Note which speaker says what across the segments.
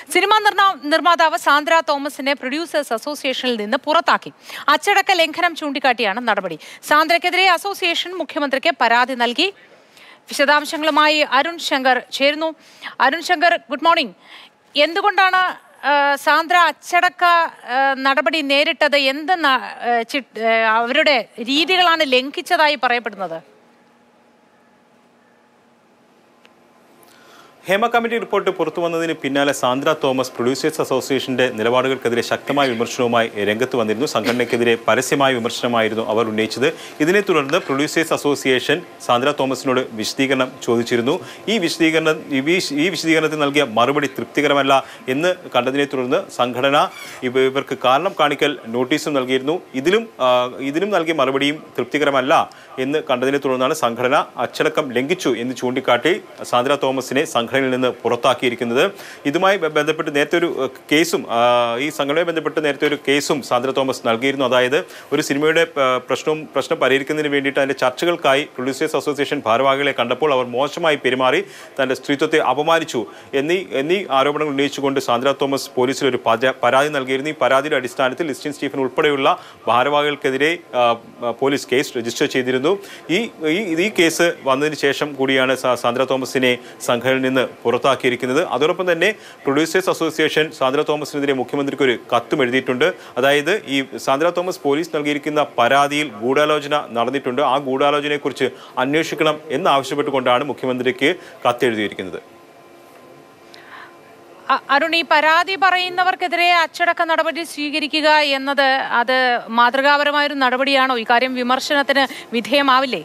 Speaker 1: Cinema നിർമ്മാ- നിർമ്മാതാവ് സാന്ദ്ര തോമസിനെ producers അസോസിയേഷനിൽ നിന്ന് പുറത്താക്കി അച്ചടക്ക ലംഘനം ചൂണ്ടിക്കാട്ടിയാണ് നടപടി സാന്ദ്രയ്ക്കെതിരെ അസോസിയേഷൻ മുഖ്യമന്ത്രിക്ക് പരാതി നൽകി വിശദാംശങ്ങളുമായി അരുൺ ശങ്കർ ചേരുന്നു അരുൺ ശങ്കർ ഗുഡ് മോർണിംഗ് എന്തുകൊണ്ടാണ് ആ, സാന്ദ്ര അച്ചടക്ക ആ, നടപടി നേരിട്ടത് എന്ത് ന- ആ, ചിട്ട്- ആ, അവരുടെ രീതികളാണ് ലംഘിച്ചതായി പറയപ്പെടുന്നത്
Speaker 2: ഹേമ കമ്മിറ്റി റിപ്പോർട്ട് പുറത്തു വന്നതിന് പിന്നാലെ സാന്ദ്ര തോമസ് പ്രൊഡ്യൂസേഴ്സ് അസോസിയേഷന്റെ നിലപാടുകൾക്കെതിരെ ശക്തമായ വിമർശനവുമായി രംഗത്ത് വന്നിരുന്നു സംഘടനയ്ക്കെതിരെ പരസ്യമായ വിമർശനമായിരുന്നു അവർ ഉന്നയിച്ചത് ഇതിനെ തുടർന്ന് പ്രൊഡ്യൂസേഴ്സ് അസോസിയേഷൻ സാന്ദ്ര തോമസിനോട് വിശദീകരണം ചോദിച്ചിരുന്നു ഈ വിശദീകരണം ഈ വിശ- ഈ വിശദീകരണത്തിൽ നൽകിയ മറുപടി തൃപ്തികരമല്ല എന്ന് കണ്ടതിനെ തുടർന്ന് സംഘടന ഇവ- ഇവർക്ക് കാരണം കാണിക്കൽ നോട്ടീസും നൽകിയിരുന്നു ഇതിലും ആ, ഇതിനും നൽകിയ മറുപടിയും തൃപ്തികരമല്ല എന്ന് കണ്ടതിനെ തുടർന്നാണ് സംഘടന അച്ചടക്കം ലംഘിച്ചു എന്ന് ചൂണ്ടിക്കാട്ടി സാന്ദ്ര തോമസിനെ സംഘടനയിൽ നിന്ന് പുറത്താക്കിയിരിക്കുന്നത് ഇതുമായി ബ- ബന്ധപ്പെട്ട് നേരത്തെ ഒരു ഏഹ്, കേസും ആ, ഈ സംഘടനയെ ബന്ധപ്പെട്ട് നേരത്തെ ഒരു കേസും സാന്ദ്ര തോമസ് നൽകിയിരുന്നു അതായത് ഒരു സിനിമയുടെ ആ, പ്രശ്നവും പ്രശ്നം പരിഹരിക്കുന്നതിന് വേണ്ടിയിട്ട് അതിന്റെ ചർച്ചകൾക്കായി പ്രൊഡ്യൂസേഴ്സ് അസോസിയേഷൻ ഭാരവാഹികളെ കണ്ടപ്പോൾ അവർ മോശമായി പെരുമാറി തന്റെ സ്ത്രീത്വത്തെ അപമാനിച്ചു എന്നീ എന്നീ ആരോപണങ്ങൾ ഉന്നയിച്ചുകൊണ്ട് സാന്ദ്ര തോമസ് പോലീസിൽ ഒരു പരാ- പരാതി നൽകിയിരുന്നു ഈ പരാതിയുടെ അടിസ്ഥാനത്തിൽ ലിസ്റ്റിൻ സ്റ്റീഫൻ ഉൾപ്പെടെയുള്ള ഭാരവാഹികൾക്കെതിരെ ആ, ആ, പോലീസ് കേസ് രജിസ്റ്റർ ചെയ്തിരുന്നു ഈ ഈ ഈ കേസ് വന്നതിന് ശേഷം കൂടിയാണ് സാ- സാന്ദ്ര തോമസിനെ സംഘടനയിൽ നിന്ന് പുറത്താക്കിയിരിക്കുന്നത് അതോടൊപ്പം തന്നെ പ്രൊഡ്യൂസേഴ്സ് അസോസിയേഷൻ സാന്ദ്ര തോമസിനെതിരെ മുഖ്യമന്ത്രിക്ക് ഒരു കത്തും എഴുതിയിട്ടുണ്ട് അതായത് ഈ സാന്ദ്ര തോമസ് പോലീസ് നൽകിയിരിക്കുന്ന പരാതിയിൽ ഗൂഢാലോചന നടന്നിട്ടുണ്ട് ആ ഗൂഢാലോചനയെക്കുറിച്ച് അന്വേഷിക്കണം എന്നാവശ്യപ്പെട്ടുകൊണ്ടാണ് മുഖ്യമന്ത്രിക്ക് കത്തെഴുതിയിരിക്കുന്നത്
Speaker 1: അ- അരുൺ ഈ പരാതി പറയുന്നവർക്കെതിരെ അച്ചടക്ക നടപടി സ്വീകരിക്കുക എന്നത് അത് മാതൃകാപരമായൊരു നടപടിയാണോ ഇക്കാര്യം വിമർശനത്തിന് വിധേയമാവില്ലേ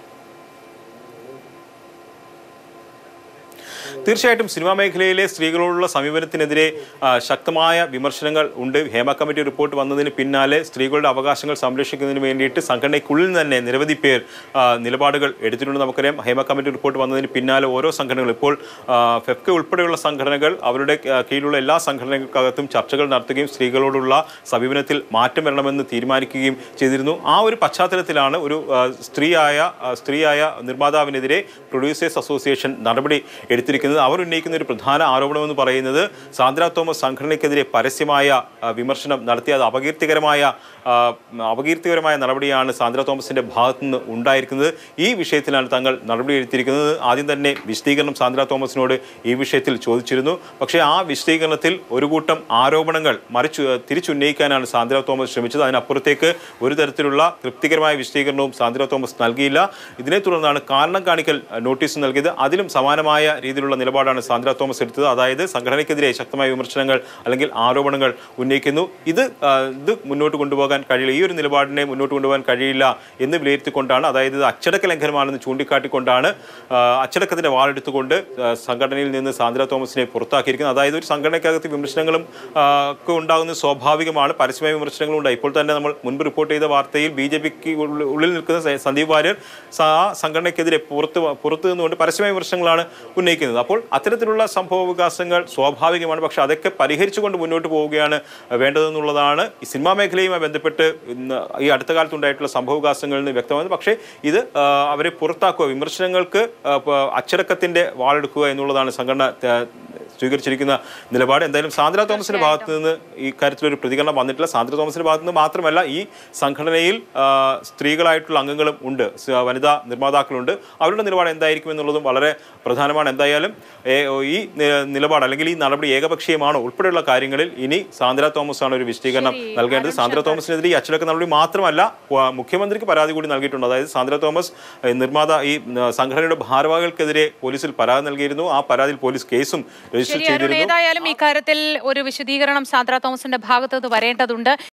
Speaker 2: തീർച്ചയായിട്ടും സിനിമാ മേഖലയിലെ സ്ത്രീകളോടുള്ള സമീപനത്തിനെതിരെ ആ, ശക്തമായ വിമർശനങ്ങൾ ഉണ്ട് ഹേമ കമ്മിറ്റി റിപ്പോർട്ട് വന്നതിന് പിന്നാലെ സ്ത്രീകളുടെ അവകാശങ്ങൾ സംരക്ഷിക്കുന്നതിന് വേണ്ടിയിട്ട് സംഘടനയ്ക്കുള്ളിൽ തന്നെ നിരവധി പേർ ആ, നിലപാടുകൾ എടുത്തിട്ടുണ്ട് നമുക്കറിയാം ഹേമ കമ്മിറ്റി റിപ്പോർട്ട് വന്നതിന് പിന്നാലെ ഓരോ സംഘടനകൾ ഇപ്പോൾ ആ, ഫെഫ്ക ഉൾപ്പെടെയുള്ള സംഘടനകൾ അവരുടെ ആ, കീഴിലുള്ള എല്ലാ സംഘടനകൾക്കകത്തും ചർച്ചകൾ നടത്തുകയും സ്ത്രീകളോടുള്ള സമീപനത്തിൽ മാറ്റം വരണമെന്ന് തീരുമാനിക്കുകയും ചെയ്തിരുന്നു ആ ഒരു പശ്ചാത്തലത്തിലാണ് ഒരു ആ, സ്ത്രീയായ ആ, സ്ത്രീയായ നിർമ്മാതാവിനെതിരെ പ്രൊഡ്യൂസേഴ്സ് അസോസിയേഷൻ നടപടി എടുത്തിരിക്കുന്നത് അവർ ഉന്നയിക്കുന്ന ഒരു പ്രധാന ആരോപണമെന്ന് പറയുന്നത് സാന്ദ്ര തോമസ് സംഘടനയ്ക്കെതിരെ പരസ്യമായ ആ, വിമർശനം നടത്തി അത് അപകീർത്തികരമായ ആ, അപകീർത്തികരമായ നടപടിയാണ് സാന്ദ്ര തോമസിന്റെ ഭാഗത്തു നിന്ന് ഉണ്ടായിരിക്കുന്നത് ഈ വിഷയത്തിലാണ് തങ്ങൾ നടപടി എടുത്തിരിക്കുന്നത് ആദ്യം തന്നെ വിശദീകരണം സാന്ദ്ര തോമസിനോട് ഈ വിഷയത്തിൽ ചോദിച്ചിരുന്നു പക്ഷേ ആ വിശദീകരണത്തിൽ ഒരു കൂട്ടം ആരോപണങ്ങൾ മറിച്ചു തിരിച്ചുന്നയിക്കാനാണ് സാന്ദ്ര തോമസ് ശ്രമിച്ചത് അതിനപ്പുറത്തേക്ക് ഒരു തരത്തിലുള്ള തൃപ്തികരമായ വിശദീകരണവും സാന്ദ്ര തോമസ് നൽകിയില്ല ഇതിനെ തുടർന്നാണ് കാരണം കാണിക്കൽ നോട്ടീസ് നൽകിയത് അതിലും സമാനമായ രീതിയിലുള്ള നിലപാടാണ് സാന്ദ്ര തോമസ് എടുത്തത് അതായത് സംഘടനയ്ക്കെതിരെ ശക്തമായ വിമർശനങ്ങൾ അല്ലെങ്കിൽ ആരോപണങ്ങൾ ഉന്നയിക്കുന്നു ഇത് ആ, ഇത് മുന്നോട്ട് കൊണ്ടുപോകാൻ കഴിയില്ല ഈ ഒരു നിലപാടിനെ മുന്നോട്ട് കൊണ്ടുപോകാൻ കഴിയില്ല എന്ന് വിലയിരുത്തിക്കൊണ്ടാണ് അതായത് ഇത് അച്ചടക്ക ലംഘനമാണെന്ന് ചൂണ്ടിക്കാട്ടിക്കൊണ്ടാണ് ആ, അച്ചടക്കത്തിന്റെ വാളെടുത്തുകൊണ്ട് ആ, സംഘടനയിൽ നിന്ന് സാന്ദ്ര തോമസിനെ പുറത്താക്കിയിരിക്കുന്നത് അതായത് ഒരു സംഘടനയ്ക്കകത്ത് വിമർശനങ്ങളും ആ, ഒക്കെ ഉണ്ടാകുന്നത് സ്വാഭാവികമാണ് പരസ്യമായ വിമർശനങ്ങളും ഉണ്ടായി ഇപ്പോൾ തന്നെ നമ്മൾ മുൻപ് റിപ്പോർട്ട് ചെയ്ത വാർത്തയിൽ ബി ജെ പിക്ക് ഉള്ളിൽ നിൽക്കുന്ന സ- സന്ദീപ് വാര്യർ സ- ആ സംഘടനയ്ക്കെതിരെ പുറത്ത് വ- പുറത്തു നിന്നുകൊണ്ട് പരസ്യമായ വിമർശനങ്ങളാണ് ഉന്നയിക്കുന്നത് അപ്പോൾ അത്തരത്തിലുള്ള സംഭവ വികാസങ്ങൾ സ്വാഭാവികമാണ് പക്ഷെ അതൊക്കെ പരിഹരിച്ചുകൊണ്ട് മുന്നോട്ട് പോവുകയാണ് വേണ്ടതെന്നുള്ളതാണ് ഈ സിനിമാ മേഖലയുമായി ബന്ധപ്പെട്ട് ഇന്ന് ഈ അടുത്ത കാലത്ത് ഉണ്ടായിട്ടുള്ള സംഭവ വികാസങ്ങളിൽ നിന്ന് വ്യക്തമാകുന്നത് പക്ഷേ ഇത് ആ, അവരെ പുറത്താക്കുക വിമർശനങ്ങൾക്ക് ആ, പ- അച്ചടക്കത്തിന്റെ വാളെടുക്കുക എന്നുള്ളതാണ് സംഘടന ആ, സ്വീകരിച്ചിരിക്കുന്ന നിലപാട് എന്തായാലും സാന്ദ്ര തോമസിന്റെ ഭാഗത്ത് നിന്ന് ഈ കാര്യത്തിലൊരു പ്രതികരണം വന്നിട്ടില്ല സാന്ദ്ര തോമസിന്റെ ഭാഗത്ത് നിന്ന് മാത്രമല്ല ഈ സംഘടനയിൽ ആ, സ്ത്രീകളായിട്ടുള്ള അംഗങ്ങളും ഉണ്ട് സ- വനിതാ നിർമ്മാതാക്കളുണ്ട് അവരുടെ നിലപാട് എന്തായിരിക്കും എന്നുള്ളതും വളരെ പ്രധാനമാണ് എന്തായാലും ഏ, ഈ നി- നിലപാട് അല്ലെങ്കിൽ ഈ നടപടി ഏകപക്ഷീയമാണോ ഉൾപ്പെടെയുള്ള കാര്യങ്ങളിൽ ഇനി സാന്ദ്ര തോമസ് ആണ് ഒരു വിശദീകരണം
Speaker 1: ശരി,
Speaker 2: നൽകേണ്ടത്
Speaker 1: അരുൺ
Speaker 2: സാന്ദ്ര
Speaker 1: ശങ്കർ.
Speaker 2: തോമസിനെതിരെ ഈ അച്ചടക്ക നടപടി മാത്രമല്ല വ- മുഖ്യമന്ത്രിക്ക് പരാതി കൂടി നൽകിയിട്ടുണ്ട് അതായത് സാന്ദ്ര തോമസ് ഏ, നിർമ്മാത ഈ ഏ, സംഘടനയുടെ ഭാരവാഹികൾക്കെതിരെ പോലീസിൽ പരാതി നൽകിയിരുന്നു ആ പരാതിയിൽ പോലീസ് കേസും രജിസ്റ്റർ
Speaker 1: ശരി അരുൺ
Speaker 2: ചെയ്തിരുന്നു
Speaker 1: ഏതായാലും ഇക്കാര്യത്തിൽ ഒരു വിശദീകരണം സാന്ദ്ര തോമസിന്റെ ഭാഗത്ത് നിന്ന് വരേണ്ടതുണ്ട്